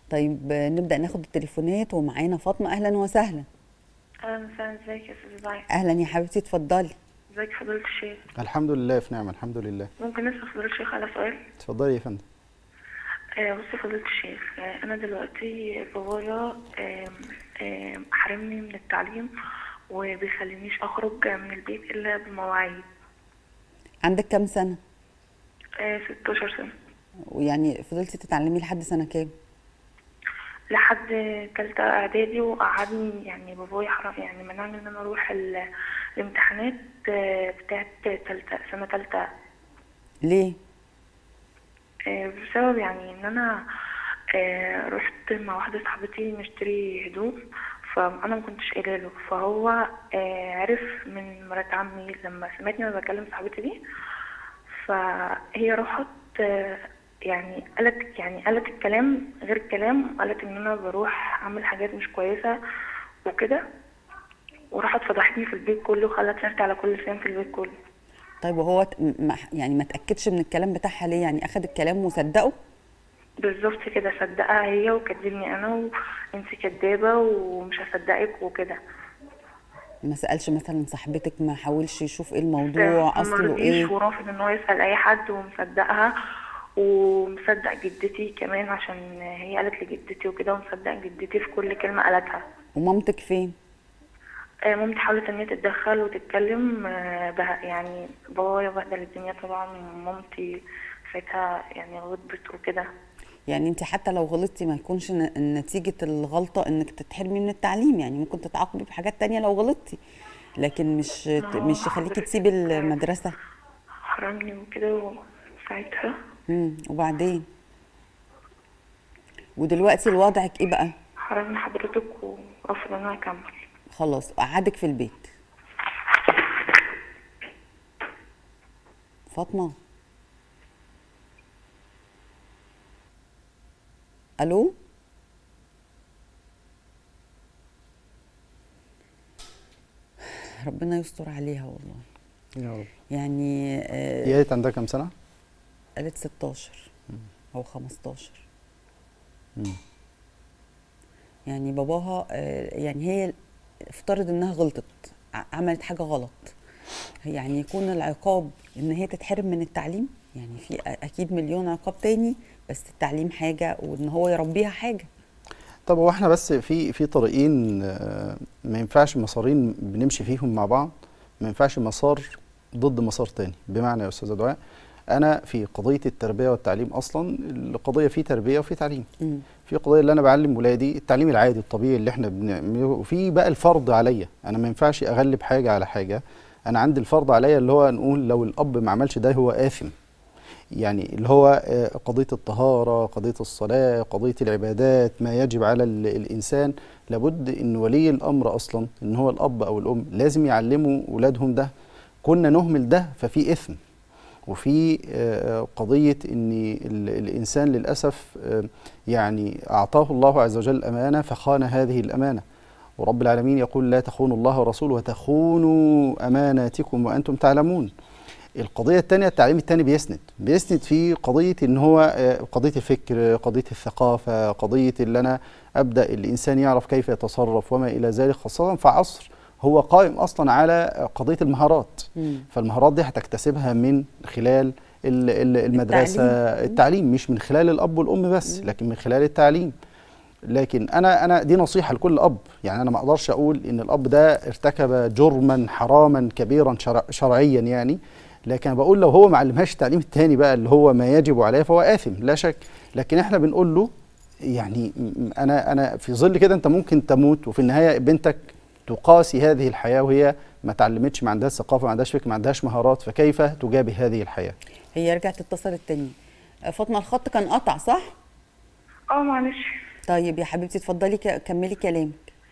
طيب آه، نبدا ناخد التليفونات ومعانا فاطمه اهلا وسهلا اهلا وسهلا ازيك يا استاذ ضايع اهلا يا حبيبتي اتفضلي ازيك فضيلة الشيخ الحمد لله في نعمه الحمد لله ممكن نسأل فضيلة الشيخ على سؤال اتفضلي يا فندم آه بصي فضيلة الشيخ آه انا دلوقتي بابايا آم، آم، حرمني من التعليم وبيخلينيش اخرج من البيت الا بمواعيد عندك كام سنه آه 16 سنة ويعني فضلتي تتعلمي لحد سنه كام لحد تالتة اعدادي وقعدني يعني بابايا حرم يعني منعني ان انا اروح ال- الامتحانات آه، بتاعت تالتة سنة تالتة ليه آه، بسبب يعني ان انا آه، رحت مع واحدة صاحبتي نشتري هدوم فانا ما كنتش قايله له فهو آه، عرف من مرات عمي لما سمعتني وانا بكلم صاحبتي دي فهي راحت آه، يعني قالت يعني قالت الكلام غير الكلام قالت ان انا بروح اعمل حاجات مش كويسة وكده وراحت فضحتني في البيت كله وخلت سيرتي على كل لسان في البيت كله طيب وهو ت- م- ما يعني ما تاكدش من الكلام بتاعها ليه يعني اخد الكلام وصدقه بالظبط كده صدقها هي وكدبني انا وانت كدابه ومش هصدقك وكده ما سالش مثلا صاحبتك ما حاولش يشوف ايه الموضوع اصله مرضيش ايه ورافض ان هو يسال اي حد ومصدقها ومصدق جدتي كمان عشان هي قالت لجدتي وكده ومصدق جدتي في كل كلمه قالتها ومامتك فين آه، مامتي حاولت ان هي تتدخل وتتكلم آه، بها يعني بابايا بهدل الدنيا طبعا ومامتي ساعتها يعني غضبت وكده يعني انت حتى لو غلطتي ما يكونش ن- نتيجة الغلطة انك تتحرمي من التعليم يعني ممكن تتعاقبي بحاجات تانية لو غلطتي لكن مش ت- مش يخليكي تسيبي المدرسة حرمني وكده وساعتها امم وبعدين ودلوقتي الوضعك ايه بقى حرمني حضرتك ورفض ان انا اكمل خلاص قعدك في البيت فاطمة الو ربنا يستر عليها والله يا رب يعني آه، هي قالت عندها كام سنه قالت 16 او 15 مم. يعني باباها آه، يعني هي افترض انها غلطت ع- عملت حاجه غلط يعني يكون العقاب ان هي تتحرم من التعليم يعني في أ- اكيد مليون عقاب تاني بس التعليم حاجه وان هو يربيها حاجه طب هو احنا بس في في طريقين آه، ما ينفعش مسارين بنمشي فيهم مع بعض ما ينفعش مسار ضد مسار تاني بمعنى يا استاذه دعاء انا في قضيه التربيه والتعليم اصلا القضيه في تربيه وفي تعليم مم. في قضيه اللي انا بعلم ولادي التعليم العادي الطبيعي اللي احنا بنعمله وفي بقى الفرض عليا انا ما ينفعش اغلب حاجه على حاجه انا عندي الفرض عليا اللي هو نقول لو الاب ما عملش ده هو آثم يعني اللي هو آه، قضية الطهارة قضية الصلاة قضية العبادات ما يجب على ال- الإنسان لابد أن ولي الأمر أصلا أن هو الأب أو الأم لازم يعلموا أولادهم ده كنا نهمل ده ففي إثم وفي آه، قضية أن ال- الإنسان للأسف آه، يعني أعطاه الله عز وجل أمانة فخان هذه الأمانة ورب العالمين يقول لا تخونوا الله ورسوله وتخونوا أماناتكم وأنتم تعلمون القضية الثانية التعليم الثاني بيسند بيسند في قضية ان هو آه، قضية الفكر قضية الثقافة قضية اللي انا ابدأ الانسان يعرف كيف يتصرف وما الى ذلك خاصة في عصر هو قائم اصلا على قضية المهارات مم. فالمهارات دي هتكتسبها من خلال ال- ال- المدرسة التعليم. التعليم مش من خلال الاب والام بس لكن من خلال التعليم لكن انا انا دي نصيحه لكل اب يعني انا ما اقدرش اقول ان الاب ده ارتكب جرما حراما كبيرا شرع شرعيا يعني لكن أنا بقول لو هو ما علمهاش التعليم الثاني بقى اللي هو ما يجب عليه فهو اثم لا شك لكن احنا بنقول له يعني م- انا انا في ظل كده انت ممكن تموت وفي النهايه بنتك تقاسي هذه الحياه وهي ما تعلمتش ما عندهاش ثقافه ما عندهاش فكر ما عندهاش مهارات فكيف تجابه هذه الحياه هي رجعت تتصل التاني آه، فاطمه الخط كان قطع صح اه معلش طيب يا حبيبتي اتفضلي ك- كملي كلامك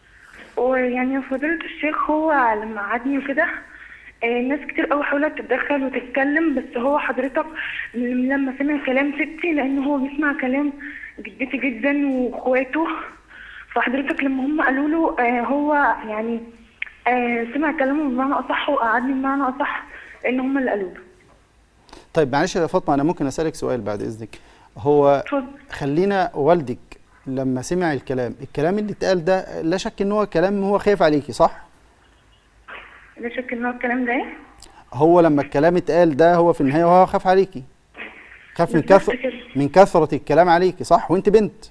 ويعني فضيلة الشيخ هو لما قعدني وكده آه، ناس كتير قوي حاولت تتدخل وتتكلم بس هو حضرتك لما سمع كلام ستي لان هو بيسمع كلام جدتي جدا واخواته فحضرتك لما هم قالوا له آه، هو يعني آه، سمع كلامه بمعنى اصح وقعدني بمعنى اصح لان هم اللي قالوا له طيب معلش يا فاطمه انا ممكن اسالك سؤال بعد اذنك هو اتفضل خلينا والدك لما سمع الكلام الكلام اللي اتقال ده لا شك ان هو كلام هو خايف عليكي صح لا شك ان هو الكلام ده ايه هو لما الكلام اتقال ده هو في النهايه هو خاف عليكي خاف من بالظبط كثر كده. من كثره الكلام عليكي صح وانت بنت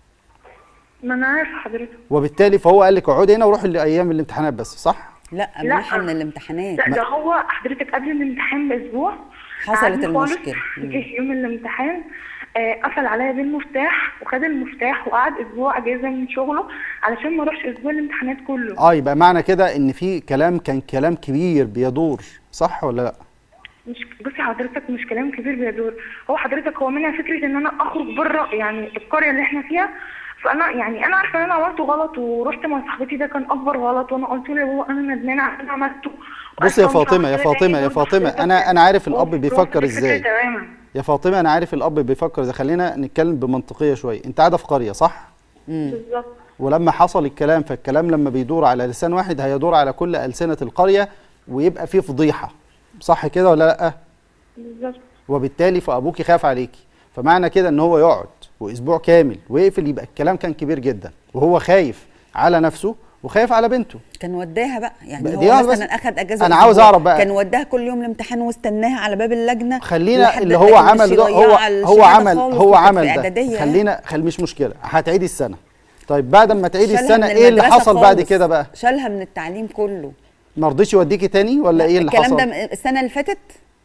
ما انا عارفه حضرتك وبالتالي فهو قال لك اقعدي هنا وروحي لايام الامتحانات بس صح لا لا. منحة من الامتحانات لا ده هو حضرتك قبل الامتحان باسبوع حصلت قعدني خالص، المشكلة. مم. جه يوم الامتحان آه، قفل عليا بالمفتاح وخد المفتاح وقعد اسبوع اجازه من شغله علشان ما اروحش اسبوع الامتحانات كله اه يبقى معنى كده ان في كلام كان كلام كبير بيدور صح ولا لا مش بصي حضرتك مش كلام كبير بيدور هو حضرتك هو منها فكره ان انا اخرج بره يعني القريه اللي احنا فيها فانا يعني انا عارفه ان انا عملته غلط ورحت مع صاحبتي ده كان اكبر غلط وانا قلت له يا بابا انا ندمانه على اللي أنا عملته بصي يا وأصلاً مش فاطمة، يا هعمل كده فاطمة، تاني يا برضه فاطمة، حضرتك. أنا- أنا عارف هو الأب رافض بيفكر الفكرة إزاي. تماما يا فاطمه انا عارف الاب بيفكر ازاي خلينا نتكلم بمنطقيه شويه انت قاعده في قريه صح بالظبط ولما حصل الكلام فالكلام لما بيدور على لسان واحد هيدور على كل ألسنة القرية ويبقى فيه فضيحة صح كده ولا لأ بالظبط وبالتالي فأبوكي خاف عليكي فمعنى كده ان هو يقعد واسبوع كامل ويقفل يبقى الكلام كان كبير جدا وهو خايف على نفسه وخايف على بنته كان وداها بقى يعني بقى هو دي واحدة مثلا بس. اخد اجازه أنا عاوز أسبوع، أعرف بقى. كان وداها كل يوم الامتحان واستناها على باب اللجنه خلينا لحد اللي هو اللجنة عمل مش ده هو يضيعها هو الشهادة عمل خالص، هو وكانت عمل في ده إعدادية. خلينا خلي مش مشكله هتعيدي السنه طيب بعد ما تعيدي شالها السنه من ايه اللي المدرسة حصل بعد خالص. كده بقى شالها من التعليم كله ما رضيش يوديكي تاني ولا ايه اللي الكلام حصل ده م- السنه اللي فاتت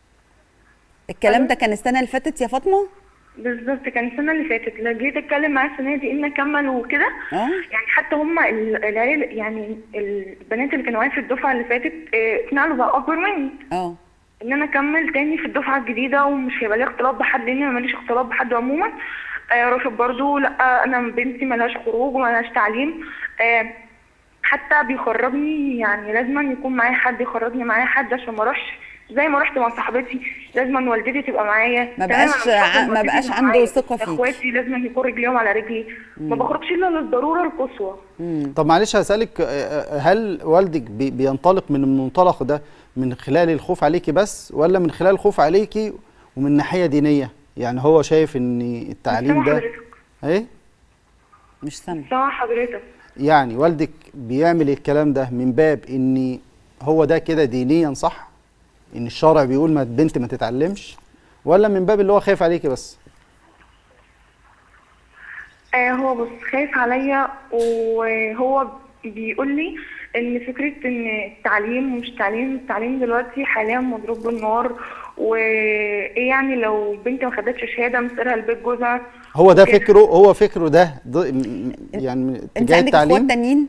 الكلام ده كان السنه اللي فاتت يا فاطمه بالظبط كان السنه اللي فاتت لا جيت اتكلم معاه السنه دي ان اكمل وكده اه يعني حتى هم ال- العيال يعني البنات اللي كانوا معايا في الدفعه اللي فاتت آه، اتنقلوا بقى اكبر مني اه ان انا اكمل تاني في الدفعه الجديده ومش هيبقى لي اختلاط بحد لان انا ماليش اختلاط بحد عموما آه رافض برضو لا انا بنتي ملهاش خروج وملهاش تعليم آه حتى بيخرجني يعني لازم يكون معايا حد يخرجني معايا حد عشان ما اروحش زي ما رحت مع صاحبتي لازم والدتي تبقى معايا ما تمام، بقاش أنا مش هاخد ع- ما والدتي بقاش معايا. عنده ثقة فيك. اخواتي لازم يكون رجليهم على رجلي ما بخرجش الا للضروره القصوى مم. طب معلش هسألك آه، هل والدك بي- بينطلق من المنطلق ده من خلال الخوف عليكي بس ولا من خلال الخوف عليكي ومن ناحية دينية يعني هو شايف ان التعليم سامع ده حضرتك ايه مش سامع سامع حضرتك يعني والدك بيعمل الكلام ده من باب ان هو ده كده دينيا صح ان الشرع بيقول ما البنت ما تتعلمش ولا من باب اللي هو خايف عليكي بس آه هو بص خايف عليا وهو بيقول لي ان فكره ان التعليم ومش تعليم التعليم دلوقتي حاليا مضروب بالنار وايه يعني لو بنتي ما خدتش شهاده مصيرها لبيت جوزها هو ده وكده. فكره هو فكره ده ض- م- يعني من انت اتجاه عندك اخوات التعليم تانيين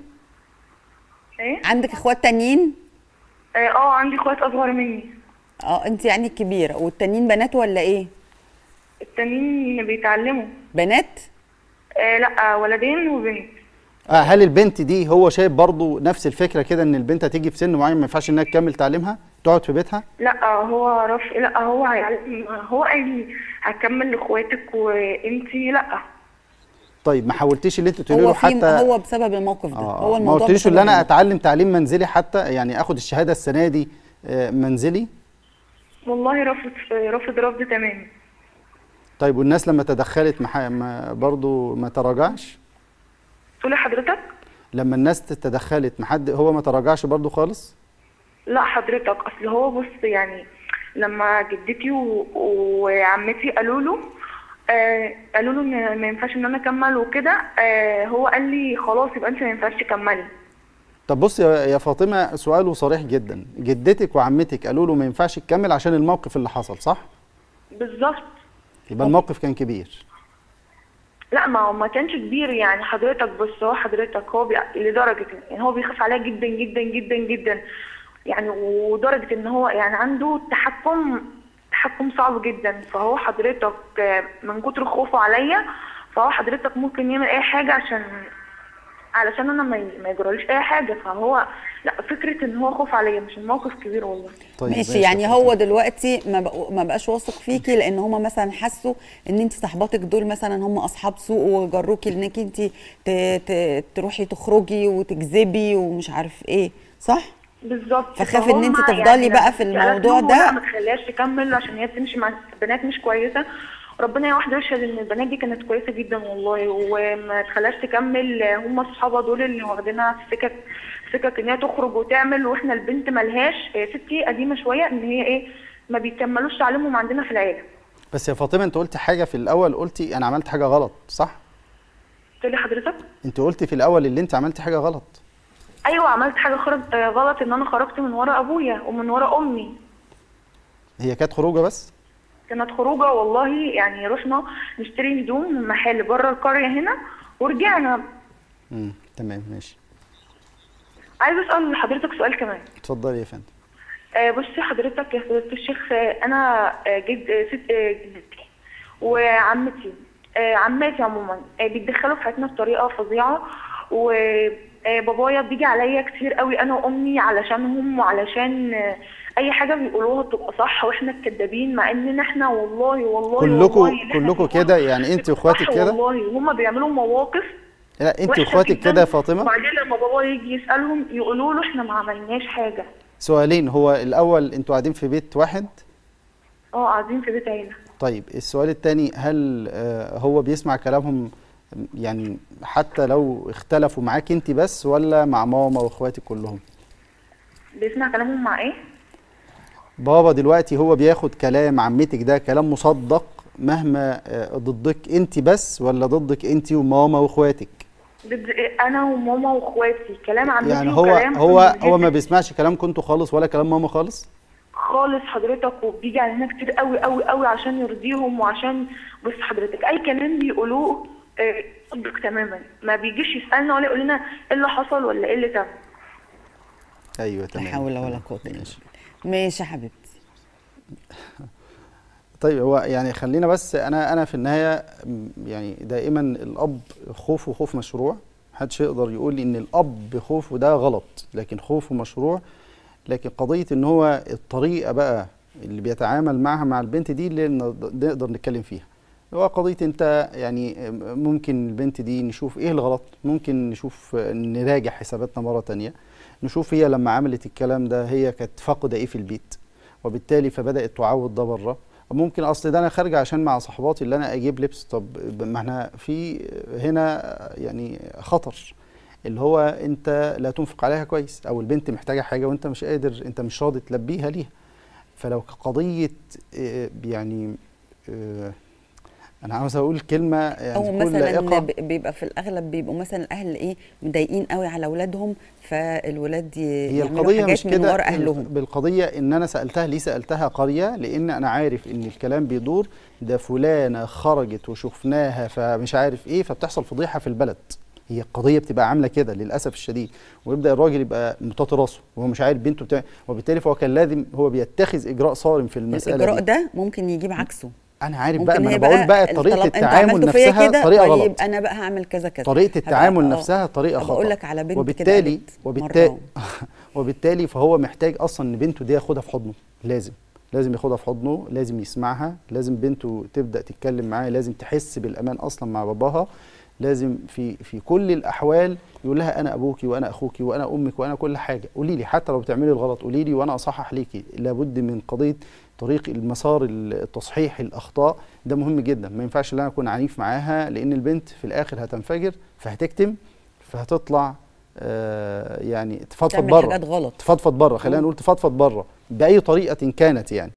ايه عندك اخوات تانيين اه آه، عندي اخوات اصغر مني اه انت يعني الكبيره والتانيين بنات ولا ايه التانيين بيتعلموا بنات آه لا ولدين وبنت آه هل البنت دي هو شايف برضو نفس الفكره كده ان البنت هتيجي في سن معين ما ينفعش انها تكمل تعليمها تقعد في بيتها لا هو رف لا هو هيعلم هو قال لي هكمل لاخواتك وانتي لا طيب ما حاولتيش اللي انت تقولي هو له في حتى هو بسبب الموقف ده آه هو ما الموضوع قلتليش بسبب ان انا الموقف. اتعلم تعليم منزلي حتى يعني اخد الشهاده السنه دي آه، منزلي والله رفض رفض رفض تمام طيب والناس لما تدخلت مح... ما برضو ما تراجعش تقولي حضرتك لما الناس تدخلت محد هو ما تراجعش برضو خالص لا حضرتك اصل هو بص يعني لما جدتي و... وعمتي قالوا له آه قالوا له ان ما ينفعش ان انا اكمل وكده آه هو قال لي خلاص يبقى انت ما ينفعش تكملي طب بص يا يا فاطمه سؤاله صريح جدا جدتك وعمتك قالوا له ما ينفعش تكمل عشان الموقف اللي حصل صح بالظبط يبقى الموقف كان كبير لا ما هو ما كانش كبير يعني حضرتك بس هو حضرتك هو بي... لدرجة يعني هو بيخاف عليا جدا جدا جدا جدا يعني ودرجة ان هو يعني عنده تحكم تحكم صعب جدا فهو حضرتك آه، من كتر خوفه عليا فهو حضرتك ممكن يعمل اي حاجة عشان علشان انا ما ي- ما يجراليش اي حاجة فهو لا فكرة ان هو خوف عليا مش الموقف كبير والله طيب ماشي يا يعني فاطمة. هو دلوقتي ما بقوا ما بقاش واثق فيكي لان هما مثلا حسوا ان انت صاحباتك دول مثلا هم اصحاب سوق وجروكي انك انت ت- ت- تروحي تخرجي وتكذبي ومش عارف ايه صح بالظبط فخاف إن فهم أنت تفضلي بقى في لما الموضوع قالت له ده. لا ما تخليهاش تكمل عشان هي بتمشي مع بنات مش كويسه ربنا يا واحده يشهد ان البنات دي كانت كويسه جدا والله وما تخلاش تكمل هم اصحابها دول اللي واخدينها في سكك سكك ان هي تخرج وتعمل واحنا البنت ملهاش آه، ستي قديمه شويه ان هي ايه ما بيكملوش تعليمهم عندنا في العيله بس يا فاطمه انت قلت حاجه في الاول قلتي انا عملت حاجه غلط صح قلت لي حضرتك انت قلتي في الاول اللي انت عملتي حاجه غلط ايوه عملت حاجه خرج آه، غلط ان انا خرجت من ورا ابويا ومن ورا امي هي كانت خروجه بس كانت خروجه والله يعني رحنا نشتري هدوم من محل بره القريه هنا ورجعنا امم تمام ماشي عايزه اسال حضرتك سؤال كمان اتفضلي يا فندم آه، بصي حضرتك يا فضيلة الشيخ آه، أنا آه، جد آه، ست آه، جدتي وعمتي آه، عماتي عموما آه، بيتدخلوا في حياتنا بطريقة فظيعة وبابايا بيجي عليا كتير قوي أنا وأمي علشانهم وعلشان آه، أي حاجة بيقولوها بتبقى صح وإحنا الكدابين مع إننا إحنا والله والله كلكم والله اللي إحنا كلكم بنقوله كده يعني انت واخواتك صح كده والله وهما بيعملوا مواقف لا انت وحشة واخواتك جداً. كده يا فاطمه وبعدين لما بابا يجي يسألهم يقولوا له إحنا ما عملناش حاجة سؤالين هو الاول انتوا قاعدين في بيت واحد اه قاعدين في بيت عيلة طيب السؤال الثاني هل آه، هو بيسمع كلامهم يعني حتى لو اختلفوا معاك انت بس ولا مع ماما واخواتك كلهم بيسمع كلامهم مع ايه؟ بابا دلوقتي هو بياخد كلام عمتك ده كلام مصدق مهما آه، ضدك انت بس ولا ضدك انت وماما واخواتك ضد انا وماما واخواتي كلام عمتي يعني هو وكلام هو أم هو ما جدتي بيسمعش كلامكم انتوا خالص ولا كلام ماما خالص خالص حضرتك وبيجي علينا كتير قوي قوي قوي عشان يرضيهم وعشان بص حضرتك اي كلام بيقولوه آه، صدق تماما ما بيجيش يسالنا ولا يقول لنا ايه اللي حصل ولا ايه اللي تم ايوه لا تمام حول ولا تمام. قوه الا ماشي. بالله ماشي يا حبيبتي طيب هو يعني خلينا بس انا انا في النهايه م، يعني دائما الاب خوفه خوف مشروع محدش يقدر يقول لي ان الاب خوفه ده غلط لكن خوفه مشروع لكن قضيه ان هو الطريقه بقى اللي بيتعامل معها مع البنت دي اللي نقد- نقدر نتكلم فيها هو قضيه انت يعني ممكن البنت دي نشوف ايه الغلط ممكن نشوف نراجع حساباتنا مره تانية نشوف هي لما عملت الكلام ده هي كانت فاقده ايه في البيت وبالتالي فبدات تعوض ده بره ممكن اصل ده انا خارجه عشان مع صحباتي اللي انا اجيب لبس طب ما احنا في هنا يعني خطر اللي هو انت لا تنفق عليها كويس او البنت محتاجه حاجه وانت مش قادر انت مش راضي تلبيها ليها فلو قضيه آه، يعني آه، انا عاوز اقول كلمه يعني او تكون مثلا لائقة. ب- بيبقى في الاغلب بيبقوا مثلا الاهل ايه مضايقين قوي على اولادهم فالولاد ي- هي يعملوا القضية حاجات مش من كده ورا اهلهم بالقضية إن أنا سألتها ليه سألتها قرية لأن أنا عارف إن الكلام بيدور ده فلانة خرجت وشفناها فمش عارف إيه فبتحصل فضيحة في البلد هي القضية بتبقى عاملة كده للأسف الشديد ويبدأ الراجل يبقى مطاط راسه وهو مش عارف بنته بتاع وبالتالي فهو كان لازم هو بيتخذ إجراء صارم في المسألة الاجراء دي ده ممكن يجيب عكسه أنا عارف ممكن بقى ما هي أنا بقول بقى طالما طريقة انتوا التعامل عملتوا فيا نفسها كده، طريقة طيب غلط انا بقى هعمل كذا كذا طريقة هبقى- التعامل آه. نفسها طريقة خطأ بقول لك على بنت كده وبالتالي قالت وبالتالي مرة. وبالتالي فهو محتاج اصلا ان بنته دي ياخدها في حضنه لازم لازم ياخدها في حضنه لازم يسمعها لازم بنته تبدا تتكلم معاه لازم تحس بالامان اصلا مع باباها لازم في في كل الاحوال يقول لها انا ابوكي وانا اخوكي وانا امك وانا كل حاجه قولي لي حتى لو بتعملي الغلط قولي لي وانا اصحح ليكي لابد من قضيه طريق المسار التصحيح الاخطاء ده مهم جدا ما ينفعش ان انا اكون عنيف معاها لان البنت في الاخر هتنفجر فهتكتم فهتطلع آه يعني تفضفض تعمل بره حاجات غلط تفضفض بره خلينا مم. نقول تفضفض بره باي طريقه كانت يعني